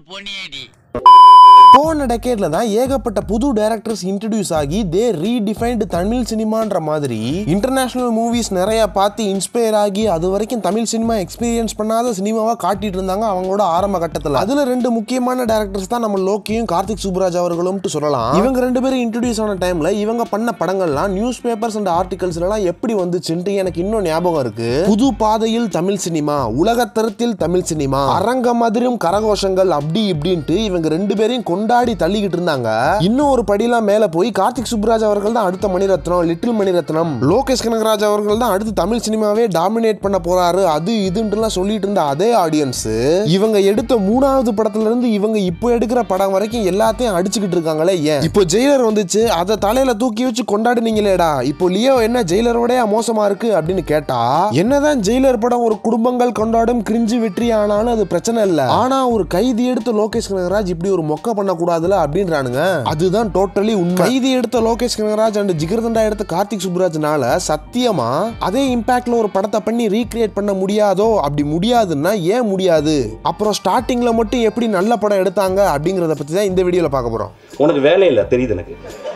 பொனியடி போன டெக்கேட்ல தான் ஏகப்பட்ட புது டைரக்டர்ஸ் இன்ட்ரடியூஸ் ஆகி தே ரீடிஃபைன்டு தமிழ் சினிமான்ற மாதிரி இன்டர்நேஷனல் மூவிஸ் நிறைய பார்த்து இன்ஸ்பயர் ஆகி அது வரைக்கும் தமிழ் சினிமா எக்ஸ்பீரியன்ஸ் பண்ணாத சினிமாவா காட்டிட்டு இருந்தாங்க அவங்களோட ஆரம்ப கட்டத்துல அதுல ரெண்டு முக்கியமான டேரக்டர்ஸ் தான் நம்ம லோக்கியும் கார்த்திக் சுப்ராஜ் அவர்களும் சொல்லலாம் இவங்க ரெண்டு பேரும் இன்ட்ரடியூஸ் ஆன டைம்ல இவங்க பண்ண படங்கள்லாம் நியூஸ் பேப்பர்ஸ் அண்ட் ஆர்டிகல்ஸ் எல்லாம் எப்படி வந்துச்சுன்ட்டு எனக்கு இன்னும் ஞாபகம் இருக்கு புது பாதையில் தமிழ் சினிமா உலகத்தரத்தில் தமிழ் சினிமா அரங்கம் அதிரும் கரகோஷங்கள் அப்படி இப்படின்ட்டு இவங்க ரெண்டு பேரையும் கொண்டாடி தள்ளிக்கிட்டு இருந்தாங்க இன்னும் ஒரு படியெல்லாம் மேல போய் கார்த்திக் சுப்ராஜ் அவர்கள் தான் அடுத்த மணிரத்னம் லிட்டில் மணிரத்னம் லோகேஷ் கனகராஜ் அவர்கள் தான் அடுத்து தமிழ் சினிமாவே டாமினேட் பண்ண போறாரு அது இதுன்ட்டுலாம் சொல்லிட்டு இருந்த அதே ஆடியன்ஸ் இவங்க எடுத்த மூணாவது படத்துல இருந்து இவங்க இப்போ எடுக்கிற படம் வரைக்கும் எல்லாத்தையும் அடிச்சுக்கிட்டு இருக்காங்களே ஏன் இப்போ ஜெயிலர் வந்துச்சு அதை தலையில தூக்கி வச்சு கொண்டாடுனீங்களேடா இப்போ லியோ என்ன ஜெயிலரோட மோசமா இருக்கு அப்படின்னு கேட்டா என்னதான் ஜெயிலர் படம் ஒரு குடும்பங்கள் கொண்டாடும் கிரிஞ்சு வெற்றி ஆனாலும் அது பிரச்சனை இல்ல ஆனா ஒரு கைதி எடுத்த லோகேஷ் கனகராஜ் இப்படி ஒரு மொக்க பண்ணக்கூடாதுல அப்படின்றானுங்க அதுதான் டோட்டலி உண்மை கைதி எடுத்த லோகேஷ் கனகராஜ் அண்ட் ஜிகர்தண்டா எடுத்த கார்த்திக் சுப்ராஜ்னால சத்தியமா அதே இம்பாக்ட்ல ஒரு படத்தை பண்ணி ரீக்ரியேட் பண்ண முடியாதோ அப்படி முடியாதுன்னா ஏன் முடியாது அப்புறம் ஸ்டார்டிங்ல மட்டும் எப்படி நல்ல படம் எடுத்தாங்க அப்படிங்கறத பத்தி தான் இந்த வீடியோல பார்க்க போறோம் உனக்கு வேலை இல்லை தெரியுது எனக்கு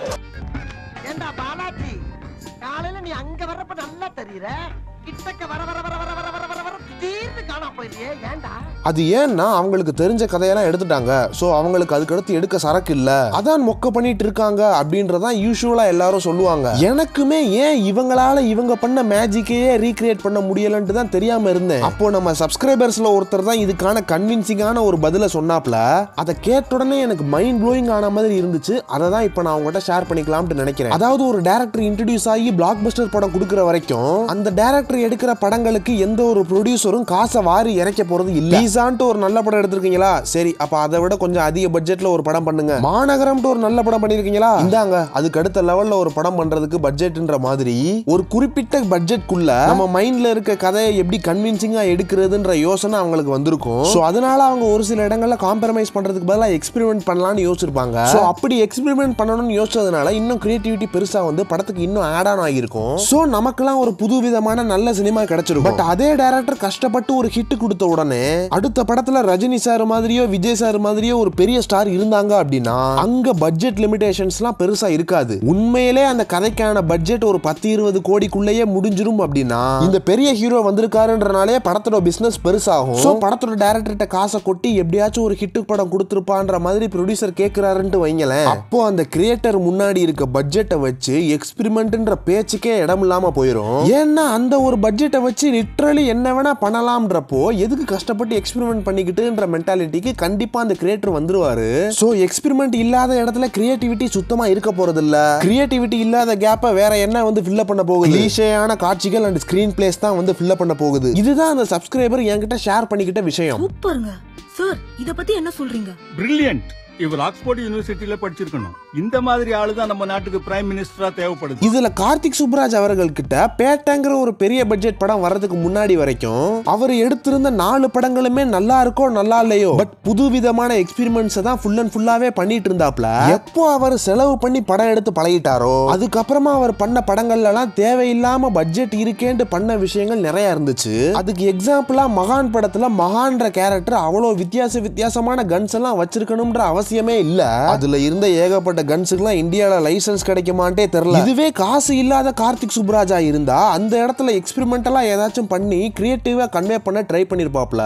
ஏண்டா பாலாஜி காலையில நீ அங்க வர்றப்ப நல்லா தெரியற கிட்டக்க வர வர வர வர வர வர வர வர திடீர்னு காணா போயிடுறியே ஏண்டா அது ஏன்னா அவங்களுக்கு தெரிஞ்ச கதையெல்லாம் எடுத்துட்டாங்க சோ அவங்களுக்கு அதுக்கடுத்து எடுக்க சரக்கு இல்ல அதான் மொக்க பண்ணிட்டு இருக்காங்க அப்படின்றதான் யூஸ்வலா எல்லாரும் சொல்லுவாங்க எனக்குமே ஏன் இவங்களால இவங்க பண்ண மேஜிக்கையே ரீக்ரியேட் பண்ண முடியலன்ட்டு தான் தெரியாம இருந்தேன் அப்போ நம்ம சப்ஸ்கிரைபர்ஸ்ல ஒருத்தர் தான் இதுக்கான கன்வின்சிங்கான ஒரு பதில சொன்னாப்ல அதை கேட்ட உடனே எனக்கு மைண்ட் ப்ளோயிங் ஆன மாதிரி இருந்துச்சு அதை தான் இப்போ நான் உங்ககிட்ட ஷேர் பண்ணிக்கலாம்னு நினைக்கிறேன் அதாவது ஒரு டேரக்டர் இன்ட்ரடியூஸ் ஆகி பிளாக் பஸ்டர் படம் கொடுக்குற வரைக்கும் அந்த டேரக்டர் எடுக்கிற படங்களுக்கு எந்த ஒரு ப்ரொடியூசரும் காசை வாரி இறைக்க போறது இல்ல லீசான்ட்டு ஒரு நல்ல படம் எடுத்திருக்கீங்களா சரி அப்ப அதை விட கொஞ்சம் அதிக பட்ஜெட்ல ஒரு படம் பண்ணுங்க மாநகரம்ட்டு ஒரு நல்ல படம் பண்ணிருக்கீங்களா இந்தாங்க அதுக்கு அடுத்த லெவல்ல ஒரு படம் பண்றதுக்கு பட்ஜெட்ன்ற மாதிரி ஒரு குறிப்பிட்ட பட்ஜெட்குள்ள நம்ம மைண்ட்ல இருக்க கதையை எப்படி கன்வின்சிங்கா எடுக்கிறதுன்ற யோசனை அவங்களுக்கு வந்திருக்கும் சோ அதனால அவங்க ஒரு சில இடங்கள்ல காம்ப்ரமைஸ் பண்றதுக்கு பதிலாக எக்ஸ்பெரிமெண்ட் பண்ணலாம்னு யோசிச்சிருப்பாங்க சோ அப்படி எக்ஸ்பெரிமெண்ட் பண்ணணும்னு யோசிச்சதுனால இன்னும் கிரியேட்டிவிட்டி பெருசா வந்து படத்துக்கு இன்னும் ஆட் ஆன் ஆகியிருக்கும் சோ நமக்கெல்லாம் ஒரு புது விதமான நல்ல சினிமா கிடைச்சிருக்கும் பட் அதே டைரக்டர் கஷ்டப்பட்டு ஒரு ஹிட் கொடுத்த உடனே அடுத்த படத்துல ரஜினி சார் மாதிரியோ விஜய் சார் மாதிரியோ ஒரு பெரிய ஸ்டார் இருந்தாங்க அப்படின்னா அங்க பட்ஜெட் லிமிடேஷன்ஸ்லாம் பெருசா இருக்காது உண்மையிலே அந்த கதைக்கான பட்ஜெட் ஒரு பத்து இருபது கோடிக்குள்ளேயே முடிஞ்சிரும் அப்படின்னா இந்த பெரிய ஹீரோ வந்திருக்காருன்றனாலே படத்தோட பிசினஸ் பெருசாகும் சோ படத்தோட டேரக்டர்கிட்ட காசை கொட்டி எப்படியாச்சும் ஒரு ஹிட் படம் கொடுத்துருப்பான்ற மாதிரி ப்ரொடியூசர் கேட்கிறாருன்ட்டு வைங்களேன் அப்போ அந்த கிரியேட்டர் முன்னாடி இருக்க பட்ஜெட்டை வச்சு எக்ஸ்பெரிமெண்ட்ன்ற பேச்சுக்கே இடம் இல்லாம போயிடும் ஏன்னா அந்த ஒரு பட்ஜெட்டை வச்சு லிட்ரலி என்ன வேணா பண்ணலாம்ன்றப்போ எதுக்கு கஷ்டப்பட்டு எக்ஸ்பெரிமெண்ட் பண்ணிக்கிட்டுன்ற மென்டாலிட்டிக்கு கண்டிப்பா அந்த கிரியேட்டர் வந்துருவாரு சோ எக்ஸ்பெரிமெண்ட் இல்லாத இடத்துல கிரியேட்டிவிட்டி சுத்தமா இருக்க போறது இல்ல கிரியேட்டிவிட்டி இல்லாத கேப்பை வேற என்ன வந்து ஃபில்ல பண்ண போகுது ஈஸியான காட்சிகள் அண்ட் ஸ்கிரீன் பிளேஸ் தான் வந்து ஃபில்ல பண்ண போகுது இதுதான் அந்த சப்ஸ்கிரைபர் என்கிட்ட ஷேர் பண்ணிக்கிட்ட விஷயம் சூப்பருங்க சார் இத பத்தி என்ன சொல்றீங்க பிரில்லியன்ட் இவர் ஆக்ஸ்போர்ட் யூனிவர்சிட்டியில படிச்சிருக்கணும் இந்த மாதிரி ஆளு தான் நம்ம நாட்டுக்கு பிரைம் மினிஸ்டரா தேவைப்படுது இதுல கார்த்திக் சுப்ராஜ் அவர்கள் கிட்ட பேட்டங்கிற ஒரு பெரிய பட்ஜெட் படம் வர்றதுக்கு முன்னாடி வரைக்கும் அவர் எடுத்திருந்த நாலு படங்களுமே நல்லா இருக்கோ நல்லா இல்லையோ பட் புது விதமான எக்ஸ்பெரிமெண்ட்ஸ் தான் ஃபுல் அண்ட் ஃபுல்லாவே பண்ணிட்டு இருந்தாப்ல எப்போ அவர் செலவு பண்ணி படம் எடுத்து பழகிட்டாரோ அதுக்கப்புறமா அவர் பண்ண படங்கள்ல எல்லாம் தேவையில்லாம பட்ஜெட் இருக்கேன்ட்டு பண்ண விஷயங்கள் நிறைய இருந்துச்சு அதுக்கு எக்ஸாம்பிளா மகான் படத்துல மகான்ற கேரக்டர் அவ்வளவு வித்தியாச வித்தியாசமான கன்ஸ் எல்லாம் வச்சிருக்கணும்ன்ற அவசியமே இல்ல அதுல இருந்த ஏகப்பட்ட கன்ஸுக்குலாம் இந்தியால லைசன்ஸ் கிடைக்குமான்ட்டே தெரியல இதுவே காசு இல்லாத கார்த்திக் சுப்ராஜா இருந்தா அந்த இடத்துல எக்ஸ்பெரிமெண்டலா ஏதாச்சும் பண்ணி கிரியேட்டிவா கன்வே பண்ண ட்ரை பண்ணிருப்பாப்ல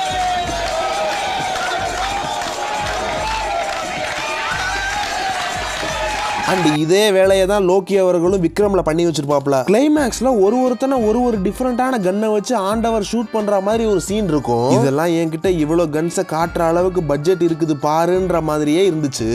அண்ட் இதே வேலையை தான் லோக்கி அவர்களும் விக்ரம்ல பண்ணி வச்சிருப்பாப்ல கிளைமேக்ஸ்ல ஒரு ஒருத்தனை ஒரு ஒரு டிஃப்ரெண்டான கன்னை வச்சு ஆண்டவர் ஷூட் பண்ற மாதிரி ஒரு சீன் இருக்கும் இதெல்லாம் என்கிட்ட இவ்வளவு கன்ஸை காட்டுற அளவுக்கு பட்ஜெட் இருக்குது பாருன்ற மாதிரியே இருந்துச்சு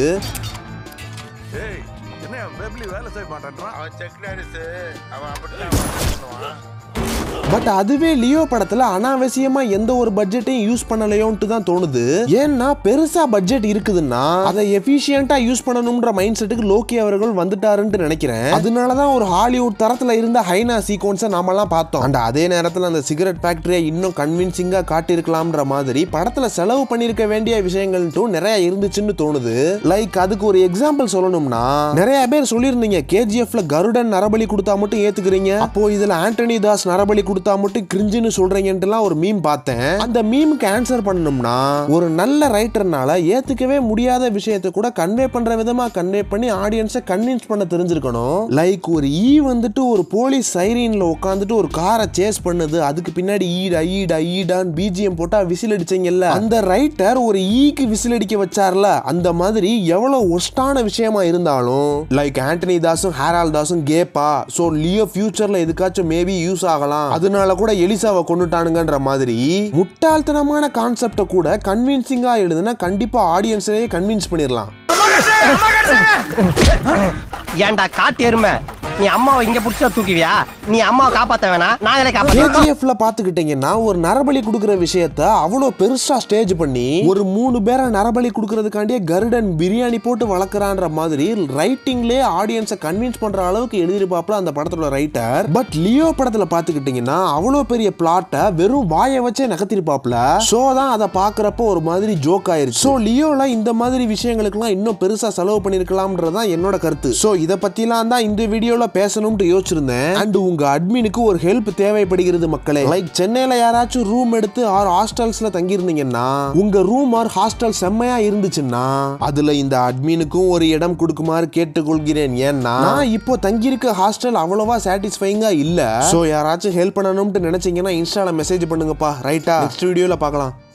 என்ன பேப்லி வேலை செய்ய மாட்டேன்றான் அவன் செக்னரிஸ் அவன் அப்படிதான் பட் அதுவே லியோ படத்துல அனாவசியமா எந்த ஒரு பட்ஜெட்டையும் யூஸ் பண்ணலையோன்ட்டு தான் தோணுது ஏன்னா பெருசா பட்ஜெட் இருக்குதுன்னா அதை எஃபிஷியன்ட்டா யூஸ் பண்ணணும்ன்ற மைண்ட் செட்டுக்கு லோக்கி அவர்கள் வந்துட்டாருன்ட்டு நினைக்கிறேன் அதனால தான் ஒரு ஹாலிவுட் தரத்துல இருந்த ஹைனா சீக்வன்ஸை நாமெல்லாம் பார்த்தோம் அண்ட் அதே நேரத்துல அந்த சிகரெட் ஃபேக்டரியை இன்னும் கன்வின்சிங்கா காட்டியிருக்கலாம்ன்ற மாதிரி படத்துல செலவு பண்ணியிருக்க வேண்டிய விஷயங்கள்ட்டும் நிறைய இருந்துச்சுன்னு தோணுது லைக் அதுக்கு ஒரு எக்ஸாம்பிள் சொல்லணும்னா நிறைய பேர் சொல்லியிருந்தீங்க கேஜிஎஃப்ல கருடன் நரபலி கொடுத்தா மட்டும் ஏத்துக்கிறீங்க அப்போ இதுல ஆண்டனி தாஸ் நரபலி நரபலி கொடுத்தா மட்டும் கிரிஞ்சுன்னு சொல்றீங்கன்ட்டுலாம் ஒரு மீம் பார்த்தேன் அந்த மீமுக்கு ஆன்சர் பண்ணணும்னா ஒரு நல்ல ரைட்டர்னால ஏத்துக்கவே முடியாத விஷயத்தை கூட கன்வே பண்ற விதமா கன்வே பண்ணி ஆடியன்ஸை கன்வின்ஸ் பண்ண தெரிஞ்சிருக்கணும் லைக் ஒரு ஈ வந்துட்டு ஒரு போலீஸ் சைரீன்ல உட்காந்துட்டு ஒரு காரை சேஸ் பண்ணுது அதுக்கு பின்னாடி ஈடா ஈடா ஈடான்னு பிஜிஎம் போட்டா விசில் அடிச்சீங்கல்ல அந்த ரைட்டர் ஒரு ஈக்கு விசில் அடிக்க வச்சார்ல அந்த மாதிரி எவ்வளவு ஒஸ்டான விஷயமா இருந்தாலும் லைக் ஆண்டனி தாஸும் ஹேரால் தாஸும் கேப்பா சோ லியோ ஃபியூச்சர்ல எதுக்காச்சும் மேபி யூஸ் ஆகலாம் அதனால கூட எலிசாவை கொண்டுட்டானுங்கன்ற மாதிரி முட்டாள்தனமான கான்செப்டை கூட கன்வின்சிங்கா எழுதுனா கண்டிப்பா ஆடியன்ஸையே கன்வின்ஸ் பண்ணிடலாம் ஏன்டா காட்டு எருமை நீ அம்மாவை இங்க புடிச்சா தூக்குவியா நீ அம்மாவை காப்பாத்த வேணாம் நாங்களே காப்பாத்த கேஜிஎஃப்ல பாத்துக்கிட்டீங்கன்னா ஒரு நரபலி கொடுக்குற விஷயத்த அவ்வளோ பெருசா ஸ்டேஜ் பண்ணி ஒரு மூணு பேரை நரபலி கொடுக்கறதுக்காண்டியே கருடன் பிரியாணி போட்டு வளர்க்குறான்ற மாதிரி ரைட்டிங்லேயே ஆடியன்ஸை கன்வின்ஸ் பண்ற அளவுக்கு எழுதிருப்பாப்ல அந்த படத்தோட ரைட்டர் பட் லியோ படத்துல பாத்துக்கிட்டீங்கன்னா அவ்வளோ பெரிய பிளாட்டை வெறும் வாயை வச்சே நகர்த்திருப்பாப்ல ஸோ தான் அதை பார்க்குறப்போ ஒரு மாதிரி ஜோக் ஆயிருச்சு ஸோ லியோல இந்த மாதிரி விஷயங்களுக்குலாம் இன்னும் பெருசா செலவு பண்ணிருக்கலாம்ன்றது தான் என்னோட கருத்து ஸோ இதை பத்திலாம் தான் இந்த வீடியோல பேசணும்னு யோசிச்சிருந்தேன் அண்ட் உங்க அட்மினுக்கு ஒரு ஹெல்ப் தேவைப்படுகிறது மக்களே லைக் சென்னையில யாராச்சும் ரூம் எடுத்து ஆர் ஹாஸ்டல்ஸ்ல தங்கியிருந்தீங்கன்னா உங்க ரூம் ஆர் ஹாஸ்டல் செம்மையா இருந்துச்சுன்னா அதுல இந்த அட்மினுக்கும் ஒரு இடம் கொடுக்குமாறு கேட்டுக்கொள்கிறேன் ஏன்னா நான் இப்போ தங்கியிருக்க ஹாஸ்டல் அவ்வளவா சாட்டிஸ்ஃபைங்கா இல்ல ஸோ யாராச்சும் ஹெல்ப் பண்ணணும்னு நினைச்சீங்கன்னா இன்ஸ்டால மெசேஜ் பண்ணுங்கப்பா ரைட்டா நெக்ஸ்ட் வீடியோல பார்க்கலாம்